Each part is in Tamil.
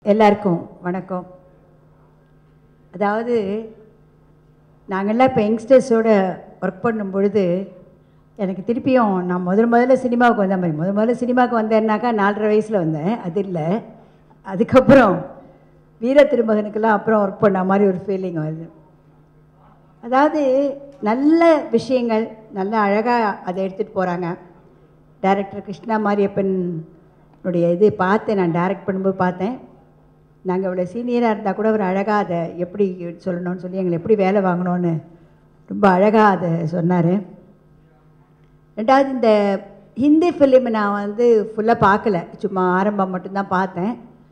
எல்லாருக்கும் வணக்கம் அதாவது நாங்கள்லாம் இப்போ யங்ஸ்டர்ஸோட ஒர்க் பண்ணும் பொழுது எனக்கு திருப்பியும் நான் முதல் முதல்ல சினிமாவுக்கு வந்த மாதிரி முதல் முதல்ல சினிமாவுக்கு வந்தேன்னாக்கா நாலரை வயசில் வந்தேன் அது இல்லை அதுக்கப்புறம் வீர திருமகனுக்கெல்லாம் அப்புறம் ஒர்க் பண்ண மாதிரி ஒரு ஃபீலிங் வருது அதாவது நல்ல விஷயங்கள் நல்ல அழகாக அதை எடுத்துகிட்டு போகிறாங்க டைரக்டர் கிருஷ்ணா மாரியப்பனுடைய இது பார்த்தேன் நான் டைரக்ட் பண்ணும்போது பார்த்தேன் நாங்கள் இவ்வளோ சீனியராக இருந்தால் கூட அவர் அழகாக அதை எப்படி சொல்லணும்னு சொல்லி எங்களை எப்படி வேலை வாங்கணும்னு ரொம்ப அழகாக அதை சொன்னார் ரெண்டாவது இந்த ஹிந்தி ஃபிலிம் நான் வந்து ஃபுல்லாக பார்க்கல சும்மா ஆரம்பம் மட்டும்தான் பார்த்தேன்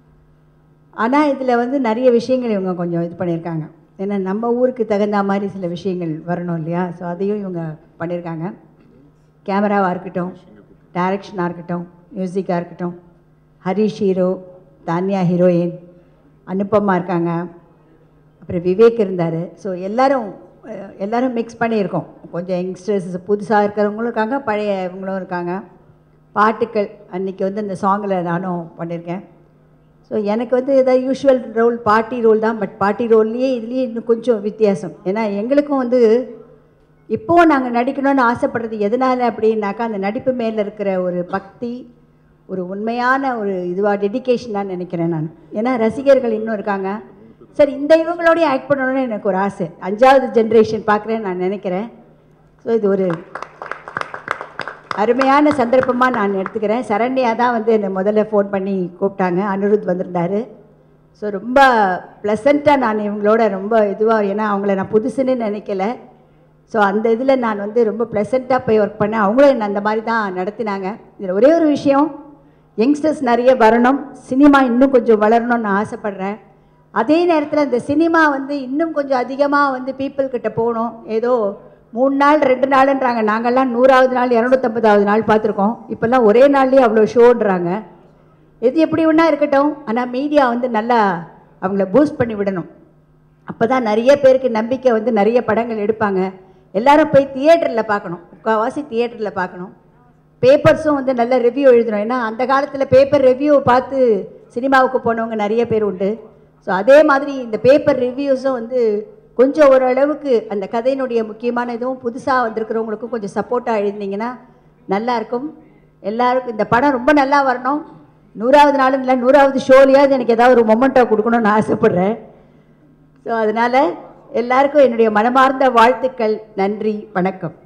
ஆனால் இதில் வந்து நிறைய விஷயங்கள் இவங்க கொஞ்சம் இது பண்ணியிருக்காங்க ஏன்னா நம்ம ஊருக்கு தகுந்த மாதிரி சில விஷயங்கள் வரணும் இல்லையா ஸோ அதையும் இவங்க பண்ணியிருக்காங்க கேமராவாக இருக்கட்டும் டைரக்ஷனாக இருக்கட்டும் மியூசிக்காக இருக்கட்டும் ஹரிஷ் ஹீரோ தானியா ஹீரோயின் அனுப்பமா இருக்காங்க அப்புறம் விவேக் இருந்தார் ஸோ எல்லாரும் அஹ், எல்லாரும் மிக்ஸ் பண்ணியிருக்கோம் கொஞ்சம் யங்ஸ்டர்ஸ் புதுசாக இருக்கிறவங்களும் இருக்காங்க பழைய இவங்களும் இருக்காங்க பாட்டுக்கள் அன்றைக்கி வந்து அந்த சாங்கில் நானும் பண்ணியிருக்கேன் ஸோ எனக்கு வந்து ஏதாவது யூஷுவல் ரோல் பார்ட்டி ரோல் தான் பட் பார்ட்டி ரோல்லையே இதுலேயே இன்னும் கொஞ்சம் வித்தியாசம் ஏன்னா எங்களுக்கும் வந்து இப்போவும் நாங்கள் நடிக்கணும்னு ஆசைப்படுறது எதனால் அப்படின்னாக்கா அந்த நடிப்பு மேலே இருக்கிற ஒரு பக்தி ஒரு உண்மையான ஒரு இதுவாக டெடிகேஷனாக நினைக்கிறேன் நான் ஏன்னா ரசிகர்கள் இன்னும் இருக்காங்க சரி இந்த இவங்களோடய ஆக்ட் பண்ணணும்னு எனக்கு ஒரு ஆசை அஞ்சாவது ஜென்ரேஷன் பார்க்குறேன்னு நான் நினைக்கிறேன் ஸோ இது ஒரு அருமையான சந்தர்ப்பமாக நான் எடுத்துக்கிறேன் சரண்யா தான் வந்து என்னை முதல்ல ஃபோன் பண்ணி கூப்பிட்டாங்க அனிருத் வந்திருந்தாரு ஸோ ரொம்ப ப்ளசண்ட்டாக நான் இவங்களோட ரொம்ப இதுவாக ஏன்னா அவங்கள நான் புதுசுன்னு நினைக்கல ஸோ அந்த இதில் நான் வந்து ரொம்ப ப்ளசண்ட்டாக போய் ஒர்க் பண்ணேன் அவங்களும் என்னை அந்த மாதிரி தான் நடத்தினாங்க இதில் ஒரே ஒரு விஷயம் யங்ஸ்டர்ஸ் நிறைய வரணும் சினிமா இன்னும் கொஞ்சம் வளரணும்னு நான் ஆசைப்பட்றேன் அதே நேரத்தில் இந்த சினிமா வந்து இன்னும் கொஞ்சம் அதிகமாக வந்து பீப்புள் கிட்ட போகணும் ஏதோ மூணு நாள் ரெண்டு நாளுன்றாங்க நாங்கள்லாம் நூறாவது நாள் இரநூத்தம்பதாவது நாள் பார்த்துருக்கோம் இப்போல்லாம் ஒரே நாள்லேயே அவ்வளோ ஷோன்றாங்க எது எப்படி ஒன்றா இருக்கட்டும் ஆனால் மீடியா வந்து நல்லா அவங்கள பூஸ்ட் பண்ணி விடணும் அப்போ தான் நிறைய பேருக்கு நம்பிக்கை வந்து நிறைய படங்கள் எடுப்பாங்க எல்லாரும் போய் தியேட்டரில் பார்க்கணும் முக்கால்வாசி தியேட்டரில் பார்க்கணும் பேப்பர்ஸும் வந்து நல்ல ரிவ்யூ எழுதணும் ஏன்னா அந்த காலத்தில் பேப்பர் ரிவ்யூ பார்த்து சினிமாவுக்கு போனவங்க நிறைய பேர் உண்டு ஸோ அதே மாதிரி இந்த பேப்பர் ரிவ்யூஸும் வந்து கொஞ்சம் ஓரளவுக்கு அந்த கதையினுடைய முக்கியமான இதுவும் புதுசாக வந்திருக்கிறவங்களுக்கும் கொஞ்சம் சப்போர்ட்டாக எழுதினீங்கன்னா நல்லா இருக்கும் எல்லாருக்கும் இந்த படம் ரொம்ப நல்லா வரணும் நூறாவது நாளும் இல்லை நூறாவது ஷோலையாவது எனக்கு ஏதாவது ஒரு மொமெண்ட்டோ கொடுக்கணும்னு ஆசைப்பட்றேன் ஸோ அதனால் எல்லாருக்கும் என்னுடைய மனமார்ந்த வாழ்த்துக்கள் நன்றி வணக்கம்